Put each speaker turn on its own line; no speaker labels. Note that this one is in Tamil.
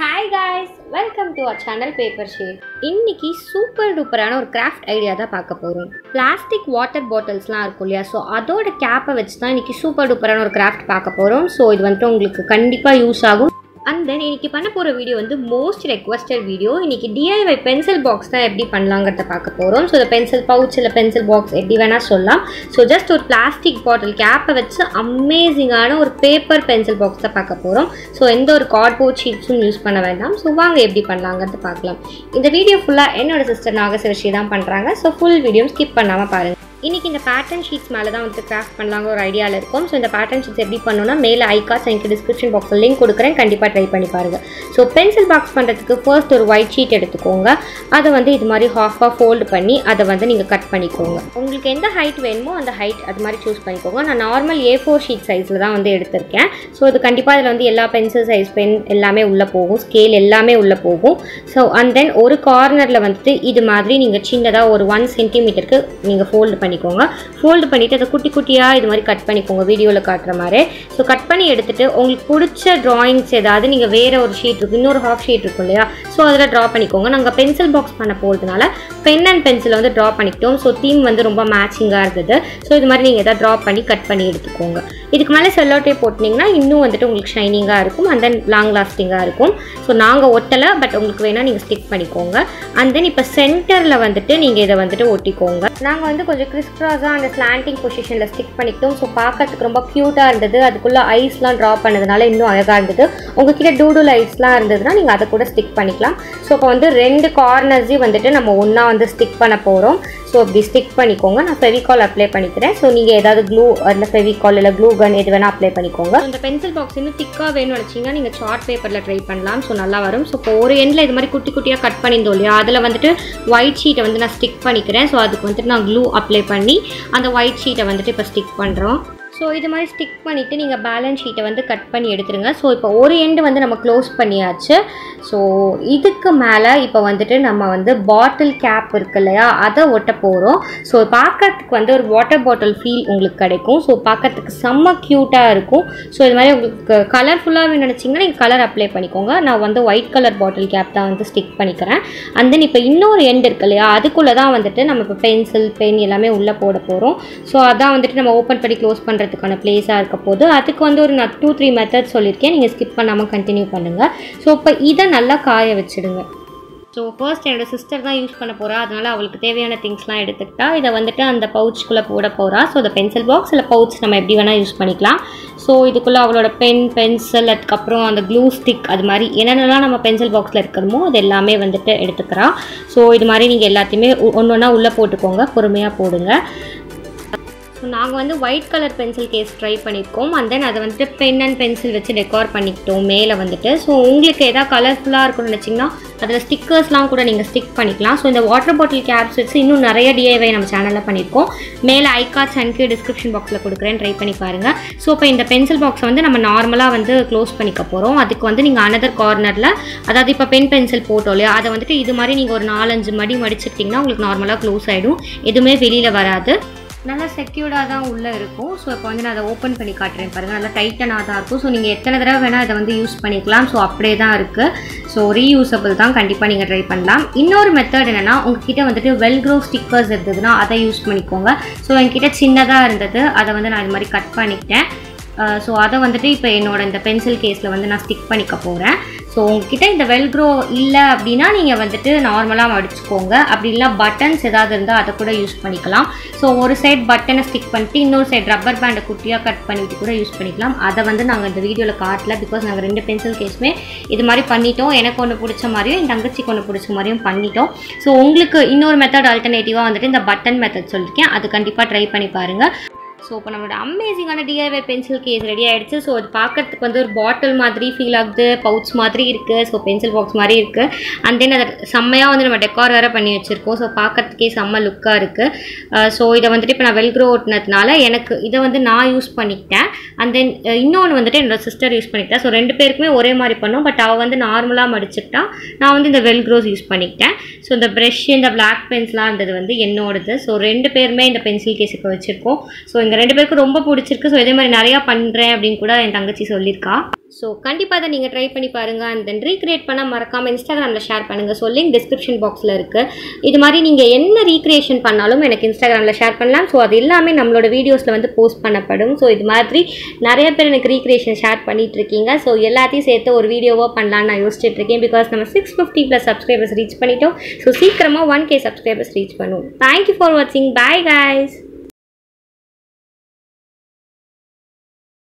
hi guys welcome to our channel paper shade இன்னைக்கு சூப்பர் டூப்பரான ஒரு கிராஃப்ட் ஐடியா தான் பார்க்க போகிறோம் பிளாஸ்டிக் வாட்டர் பாட்டில்ஸ்லாம் இருக்கும் இல்லையா ஸோ அதோட கேப்பை வச்சு தான் இன்னைக்கு சூப்பர் டூப்பரான ஒரு கிராஃப்ட் பார்க்க போகிறோம் ஸோ இது வந்துட்டு உங்களுக்கு கண்டிப்பாக யூஸ் ஆகும் அண்ட் தென் இன்னைக்கு பண்ண போகிற வீடியோ வந்து மோஸ்ட் ரெக்வஸ்டட் வீடியோ இன்னைக்கு டிஐவை பென்சில் பாக்ஸ் தான் எப்படி பண்ணலாங்கிறத பார்க்க போகிறோம் ஸோ இந்த பென்சில் பவுச் இல்லை பென்சில் பாக்ஸ் எப்படி வேணால் சொல்லலாம் ஸோ ஜஸ்ட் ஒரு பிளாஸ்டிக் பாட்டில் கேப்பை வச்சு அமேசிங்கான ஒரு பேப்பர் பென்சில் பாக்ஸ் தான் பார்க்க போகிறோம் ஸோ எந்த ஒரு கார்ட்போர்ட் ஷீட்ஸும் யூஸ் பண்ண வேண்டாம் ஸோ வாங்க எப்படி பண்ணலாங்கிறது பார்க்கலாம் இந்த வீடியோ ஃபுல்லாக என்னோட சிஸ்டர் நாகசிவஸ்ரீ தான் பண்ணுறாங்க ஸோ ஃபுல் வீடியோ ஸ்கிப் பண்ணாமல் பாருங்கள் இன்றைக்கி இந்த பேட்டர்ன் ஷீட்ஸ் மேலே தான் வந்து கிராஃப்ட் பண்ணலாங்க ஒரு ஐடியாவில் இருக்கும் ஸோ இந்த பேட்டர்ன் ஷீட்ஸ் எப்படி பண்ணணும்னா மேலே ஐகாஸ் எனக்கு டிஸ்கிரிப்ஷன் பாக்ஸில் லிங்க் கொடுக்குறேன் கண்டிப்பாக ட்ரை பண்ணி பாருங்கள் ஸோ பென்சில் பாக்ஸ் பண்ணுறதுக்கு ஃபர்ஸ்ட் ஒரு ஒயிட் ஷீட் எடுத்துக்கோங்க அதை வந்து இது மாதிரி ஹாஃபாக ஃபோல்டு பண்ணி அதை வந்து நீங்கள் கட் பண்ணிக்கோங்க உங்களுக்கு எந்த ஹைட் வேணுமோ அந்த ஹைட் அது மாதிரி சூஸ் பண்ணிக்கோங்க நான் நார்மல் ஏ ஃபோர் ஷீட் சைஸில் தான் வந்து எடுத்திருக்கேன் ஸோ இது கண்டிப்பாக இதில் வந்து எல்லா பென்சில் சைஸ் பென் எல்லாமே உள்ளே போகும் ஸ்கேல் எல்லாமே உள்ளே போகும் ஸோ அண்ட் தென் ஒரு கார்னரில் வந்துட்டு இது மாதிரி நீங்கள் சின்னதாக ஒரு ஒன் சென்டிமீட்டருக்கு நீங்கள் ஃபோல்டு பண்ணிக்கோங்க ஃபோல்டு பண்ணிவிட்டு அதை குட்டி குட்டியாக இது மாதிரி கட் பண்ணிக்கோங்க வீடியோவில் காட்டுற மாதிரி ஸோ கட் பண்ணி எடுத்துகிட்டு உங்களுக்கு பிடிச்ச ட்ராயிங்ஸ் ஏதாவது நீங்கள் வேறு ஒரு ஷீட் இருக்கும் இன்னொரு ஹாஃப் ஷீட் இருக்கும் இல்லையா ஸோ அதில் ட்ரா பண்ணிக்கோங்க நாங்கள் பென்சில் பாக்ஸ் பண்ண போகிறதுனால பென் அண்ட் பென்சிலை வந்து ட்ரா பண்ணிக்கிட்டோம் ஸோ தீம் வந்து ரொம்ப மேட்சிங்காக இருந்தது ஸோ இது மாதிரி நீங்கள் எதாவது ட்ரா பண்ணி கட் பண்ணி எடுத்துக்கோங்க இதுக்கு மேலே செல்லோ டேப் போட்டிங்கன்னா இன்னும் வந்துட்டு உங்களுக்கு ஷைனிங்காக இருக்கும் அண்ட் தென் லாங் லாஸ்டிங்காக இருக்கும் ஸோ நாங்கள் ஒட்டலை பட் உங்களுக்கு வேணால் நீங்கள் ஸ்டிக் பண்ணிக்கோங்க அண்ட் தென் இப்போ சென்டரில் வந்துட்டு நீங்கள் இதை வந்துட்டு ஒட்டிக்கோங்க நாங்கள் வந்து கொஞ்சம் கிறிஸ்க்ராஸாக அந்த ஸ்லாண்டிங் பொசிஷனில் ஸ்டிக் பண்ணிக்கிட்டோம் ஸோ பார்க்கறதுக்கு ரொம்ப க்யூட்டாக இருந்தது அதுக்குள்ளே ஐஸ்லாம் ட்ரா பண்ணதுனால இன்னும் அழகாக இருந்தது உங்ககிட்ட டூடுல் ஐஸ்லாம் இருந்ததுன்னா நீங்கள் அதை கூட ஸ்டிக் பண்ணிக்கலாம் ஸோ இப்போ வந்து ரெண்டு கார்னர்ஸையும் வந்துட்டு நம்ம ஒன்றா வந்து ஸ்டிக் பண்ண போகிறோம் ஸோ அப்படி ஸ்டிக் பண்ணிக்கோங்க நான் ஃபெவிகால் அப்ளை பண்ணிக்கிறேன் ஸோ நீங்கள் ஏதாவது க்ளூ அந்த ஃபெவிகால் இல்லை க்ளூ கன் எது வேணால் அப்ளை பண்ணிக்கோங்க இந்த பென்சில் பாக்ஸ் இன்னும் திக்காக வேணும்னு நினச்சிங்கன்னா நீங்கள் சார்ட் பேப்பரில் ட்ரை பண்ணலாம் ஸோ நல்லா வரும் ஸோ இப்போ ஒரு எண்டில் இது மாதிரி குட்டி குட்டியாக கட் பண்ணியிருந்தோம் இல்லையா அதில் வந்துட்டு ஒயிட் ஷீட்டை வந்து நான் ஸ்டிக் பண்ணிக்கிறேன் ஸோ அதுக்கு வந்துட்டு நான் க்ளூ அப்ளை பண்ணி அந்த ஒயிட் ஷீட்டை வந்துட்டு இப்போ ஸ்டிக் பண்ணுறோம் ஸோ இது மாதிரி ஸ்டிக் பண்ணிவிட்டு நீங்கள் பேலன்ஸ் ஷீட்டை வந்து கட் பண்ணி எடுத்துருங்க ஸோ இப்போ ஒரு எண்டு வந்து நம்ம க்ளோஸ் பண்ணியாச்சு ஸோ இதுக்கு மேலே இப்போ வந்துட்டு நம்ம வந்து பாட்டில் கேப் இருக்கு இல்லையா அதை ஒட்ட போகிறோம் ஸோ பார்க்கறதுக்கு வந்து ஒரு வாட்டர் பாட்டில் ஃபீல் உங்களுக்கு கிடைக்கும் ஸோ பார்க்கறதுக்கு செம்ம க்யூட்டாக இருக்கும் ஸோ இது மாதிரி உங்களுக்கு கலர்ஃபுல்லாக நினச்சிங்கன்னா நீங்கள் கலர் அப்ளை பண்ணிக்கோங்க நான் வந்து ஒயிட் கலர் பாட்டில் கேப் தான் வந்து ஸ்டிக் பண்ணிக்கிறேன் அண்ட் தென் இப்போ இன்னொரு எண்டு இருக்கு இல்லையா அதுக்குள்ளே தான் வந்துட்டு நம்ம இப்போ பென்சில் பென் எல்லாமே உள்ளே போட போகிறோம் ஸோ அதான் வந்துட்டு நம்ம ஓப்பன் பண்ணி க்ளோஸ் பண்ணுறதுக்கான பிளேஸாக இருக்க போது அதுக்கு வந்து ஒரு நான் டூ த்ரீ மெத்தட் சொல்லியிருக்கேன் நீங்கள் ஸ்கிப் பண்ணாமல் கண்டினியூ பண்ணுங்கள் ஸோ இப்போ இதை நல்லா காய வச்சுடுங்க ஸோ ஃபர்ஸ்ட் என்னோடய சிஸ்டர் தான் யூஸ் பண்ண போகிறா அதனால் அவளுக்கு தேவையான திங்ஸ்லாம் எடுத்துக்கிட்டா இதை வந்துட்டு அந்த பவுச்சுக்குள்ளே போட போகிறா ஸோ இந்த பென்சில் பாக்ஸ் இல்லை பவுச் நம்ம எப்படி வேணால் யூஸ் பண்ணிக்கலாம் ஸோ இதுக்குள்ளே அவளோட பென் பென்சில் அதுக்கப்புறம் அந்த க்ளூ ஸ்டிக் அது மாதிரி என்னென்னலாம் நம்ம பென்சில் பாக்ஸில் இருக்கணுமோ அது எல்லாமே வந்துட்டு எடுத்துக்கிறா ஸோ இது மாதிரி நீங்கள் எல்லாத்தையுமே ஒன்று ஒன்றா உள்ளே போட்டுக்கோங்க பொறுமையாக போடுங்க ஸோ நாங்கள் வந்து white colour pencil case try பண்ணியிருக்கோம் அண்ட் தென் அதை வந்துட்டு பென் அண்ட் பென்சில் வச்சு டெக்கார் பண்ணிக்கிட்டோம் மேலே வந்துட்டு ஸோ உங்களுக்கு எதாவது கலர்ஃபுல்லாக இருக்கும்னு நினச்சிங்கன்னா அதில் ஸ்டிக்கர்ஸ்லாம் கூட நீங்கள் ஸ்டிக் பண்ணிக்கலாம் ஸோ இந்த வாட்டர் பாட்டில் கேப்ஸ் வச்சு இன்னும் நிறைய டிஐவை நம்ம சேனலில் பண்ணியிருக்கோம் மேலே ஐகார்ட்ஸ் அண்ட் டிஸ்கிரிப்ஷன் பாக்ஸில் கொடுக்குறேன் ட்ரை பண்ணி பாருங்கள் ஸோ இப்போ இந்த பென்சில் பாக்ஸை வந்து நம்ம நார்மலாக வந்து க்ளோஸ் பண்ணிக்க போகிறோம் அதுக்கு வந்து நீங்கள் அனதர் கார்னரில் அதாவது இப்போ பென் பென்சில் போட்டோம் இல்லையா அதை வந்துட்டு இது மாதிரி நீங்கள் ஒரு நாலஞ்சு மடி மடிச்சிட்டிங்கன்னா உங்களுக்கு நார்மலாக க்ளோஸ் ஆகிடும் எதுவுமே வெளியில் வராது நல்லா செக்யூர்டாக தான் உள்ளே இருக்கும் ஸோ இப்போ வந்து நான் அதை ஓப்பன் பண்ணி காட்டுறேன் பாருங்கள் நல்லா டைட்டனாக தான் இருக்கும் ஸோ நீங்கள் எத்தனை தடவை வேணால் இதை வந்து யூஸ் பண்ணிக்கலாம் ஸோ அப்படியே தான் இருக்குது ஸோ ரீயூசபிள் தான் கண்டிப்பாக நீங்கள் ட்ரை பண்ணலாம் இன்னொரு மெத்தட் என்னென்னா உங்ககிட்ட வந்துட்டு வெல்க்ரோ ஸ்டிக்கர்ஸ் இருந்ததுன்னா அதை யூஸ் பண்ணிக்கோங்க ஸோ என்கிட்ட சின்னதாக இருந்தது அதை வந்து நான் இது மாதிரி கட் பண்ணிக்கிட்டேன் ஸோ அதை வந்துட்டு இப்போ என்னோட இந்த பென்சில் கேஸில் வந்து நான் ஸ்டிக் பண்ணிக்க போகிறேன் ஸோ உங்ககிட்ட இந்த வெல்க்ரோ இல்லை அப்படின்னா நீங்கள் வந்துட்டு நார்மலாக மடிச்சுக்கோங்க அப்படி இல்லை பட்டன்ஸ் ஏதாவது இருந்தால் அதை கூட யூஸ் பண்ணிக்கலாம் ஸோ ஒரு சைட் பட்டனை ஸ்டிக் பண்ணிட்டு இன்னொரு சைட் ரப்பர் பேண்டை குட்டியாக கட் பண்ணிட்டு கூட யூஸ் பண்ணிக்கலாம் அதை வந்து நாங்கள் இந்த வீடியோவில் காட்டல பிகாஸ் நாங்கள் ரெண்டு பென்சில் கேஸுமே இது மாதிரி பண்ணிட்டோம் எனக்கு ஒன்று பிடிச்ச மாதிரியும் என் தங்கச்சிக்கு ஒன்று பிடிச்ச மாதிரியும் பண்ணிட்டோம் ஸோ உங்களுக்கு இன்னொரு மெத்தட் ஆல்டர்னேட்டிவாக வந்துட்டு இந்த பட்டன் மெத்தட் சொல்லியிருக்கேன் அது கண்டிப்பாக ட்ரை பண்ணி பாருங்கள் ஸோ இப்போ நம்மளோட அமேசிங்கான டிஐவை பென்சில் கேஸ் ரெடி ஆகிடுச்சு ஸோ அது பார்க்கறதுக்கு வந்து ஒரு பாட்டில் மாதிரி ஃபீல் ஆகுது பவுச் மாதிரி இருக்குது ஸோ பென்சில் பாக்ஸ் மாதிரி இருக்குது அண்ட் தென் அதை செம்மையாக வந்து நம்ம டெக்கார் வேறு பண்ணி வச்சுருக்கோம் ஸோ பார்க்கறதுக்கே செம்ம லுக்காக இருக்குது ஸோ இதை வந்துட்டு இப்போ நான் வெல்க்ரோ ஓட்டினதுனால எனக்கு இதை வந்து நான் யூஸ் பண்ணிக்கிட்டேன் அண்ட் தென் இன்னொன்று வந்துட்டு என்னோட சிஸ்டர் யூஸ் பண்ணிக்கிட்டேன் ஸோ ரெண்டு பேருக்குமே ஒரே மாதிரி பண்ணோம் பட் அவள் வந்து நார்மலாக மடிச்சுக்கிட்டா நான் வந்து இந்த வெல்க்ரோஸ் யூஸ் பண்ணிக்கிட்டேன் ஸோ இந்த ப்ரெஷ் இந்த பிளாக் பென்ஸ்லாம் இருந்தது வந்து என்னோடது ஸோ ரெண்டு பேருமே இந்த பென்சில் கேஸ் இப்போ வச்சுருக்கோம் ஸோ இங்கே எங்கள் ரெண்டு பேருக்கும் ரொம்ப பிடிச்சிருக்கு ஸோ இதே மாதிரி நிறையா பண்ணுறேன் அப்படின்னு கூட என் தங்கச்சி சொல்லியிருக்கா ஸோ கண்டிப்பாக அதை நீங்கள் ட்ரை பண்ணி பாருங்கள் அண்ட் தென் ரீக்ரியேட் பண்ண மறக்காமல் இன்ஸ்டாகிராமில் ஷேர் பண்ணுங்கள் ஸோ லிங்க் டிஸ்கிரிப்ஷன் பாக்ஸில் இருக்குது இது மாதிரி நீங்கள் என்ன ரீக்ரியேஷன் பண்ணாலும் எனக்கு இன்ஸ்டாகிராமில் ஷேர் பண்ணலாம் ஸோ அது எல்லாமே நம்மளோட வீடியோஸில் வந்து போஸ்ட் பண்ணப்படும் ஸோ இது மாதிரி நிறைய பேர் எனக்கு ரீக்ரியேஷன் ஷேர் பண்ணிட்டு இருக்கீங்க ஸோ எல்லாத்தையும் சேர்த்து ஒரு வீடியோவாக பண்ணலான்னு நான் யோசிச்சுட்டு இருக்கேன் பிகாஸ் நம்ம six fifty plus subscribers reach பண்ணிட்டோம் ஸோ சீக்கிரமாக ஒன் கே சப்ஸ்கிரைபர்ஸ் ரீச் பண்ணுவோம் தேங்க்யூ ஃபார் வாட்சிங் பாய் guys